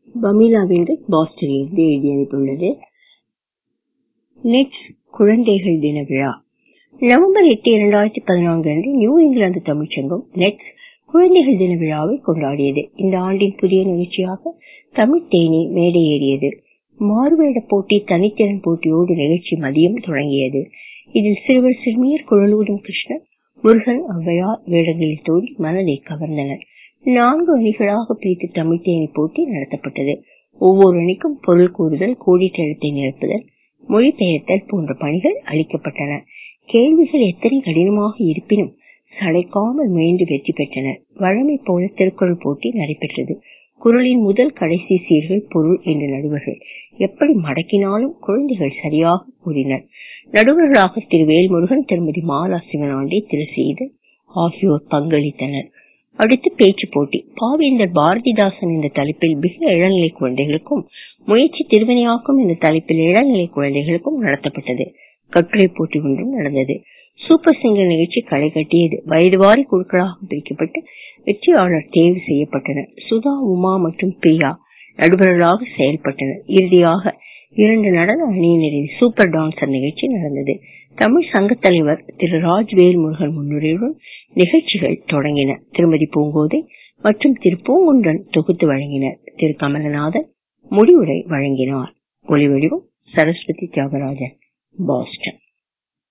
Pamela Venkat பாஸ்டனிலிருந்து எழுதி அனுப்பியுள்ளது nets குழந்தைகள் தின விழா நவம்பர் எட்டு இரண்டாயிரத்தி பதினான்கு அன்று நியூ இங்கிலாந்து தமிழ்ச்சங்கம் நெட்ஸ் குழந்தைகள் தின விழாவை கொண்டாடியது இந்த ஆண்டின் புதிய நிகழ்ச்சியாக தமிழ் தேனி மேடை ஏறியது மாறுவேட போட்டி தனித்திறன் போட்டியோடு நிகழ்ச்சி மதியம் தொடங்கியது இதில் சிறுவர் சிறுமியர் குழலூதும் கிருஷ்ணன் முருகன் ஔவையார் வேடங்களில் தோன்றி மனதை கவர்ந்தனர் நான்கு அணிகளாக பிரித்து தமிழ் தேனி போட்டி நடத்தப்பட்டது ஒவ்வொரு அணிக்கும் பொருள் கூறுதல் கோடிட்டெழுத்தை நிரப்புதல் மொழிபெயர்த்தல் போன்ற பணிகள் அளிக்கப்பட்டன கேள்விகள் எத்தனை கடினமாக இருப்பினும் சளைக்காமல் முயன்று வெற்றி பெற்றனர் வழமை போல திருக்குறள் போட்டி நடைபெற்றது குரலின் முதல் கடைசி சீர்கள் பொருள் என்ற நடுவர்கள் எப்படி மடக்கினாலும் குழந்தைகள் சரியாக கூறினர் நடுவர்களாக திரு வேல்முருகன் திருமதி மாலா சிவனாண்டி திரு சீதன் ஆகியோர் பங்களித்தனர் அடுத்து பேச்சு போட்டி பாவேந்தர் பாரதிதாசன் என்ற தலைப்பில் மிக இளநிலை குழந்தைகளுக்கும் முயற்சி திருவினையாக்கும் என்ற தலைப்பில் இளநிலை குழந்தைகளுக்கும் நடத்தப்பட்டது கட்டுரை போட்டி ஒன்றும் நடந்தது சூப்பர் சிங்கர் நிகழ்ச்சி களை கட்டியது வயது வாரி குழுக்களாக பிரிக்கப்பட்டு வெற்றியாளர் தேர்வு செய்யப்பட்டனர் சுதா உமா மற்றும் பிரியா நடுவர்களாக செயல்பட்டனர் இறுதியாக இரண்டு நடன அணியினரின் சூப்பர் டான்சர் நிகழ்ச்சி நடந்தது தமிழ் சங்க தலைவர் திரு ராஜ்வேல் முருகன் முன்னுரையுடன் நிகழ்ச்சிகள் தொடங்கின திருமதி பூங்கோதை மற்றும் திரு பூங்குன்றன் தொகுத்து வழங்கினர் திரு கமலநாதன் முடிவுரை வழங்கினார் ஒலிவடிவம் சரஸ்வதி தியாகராஜன் பாஸ்டன்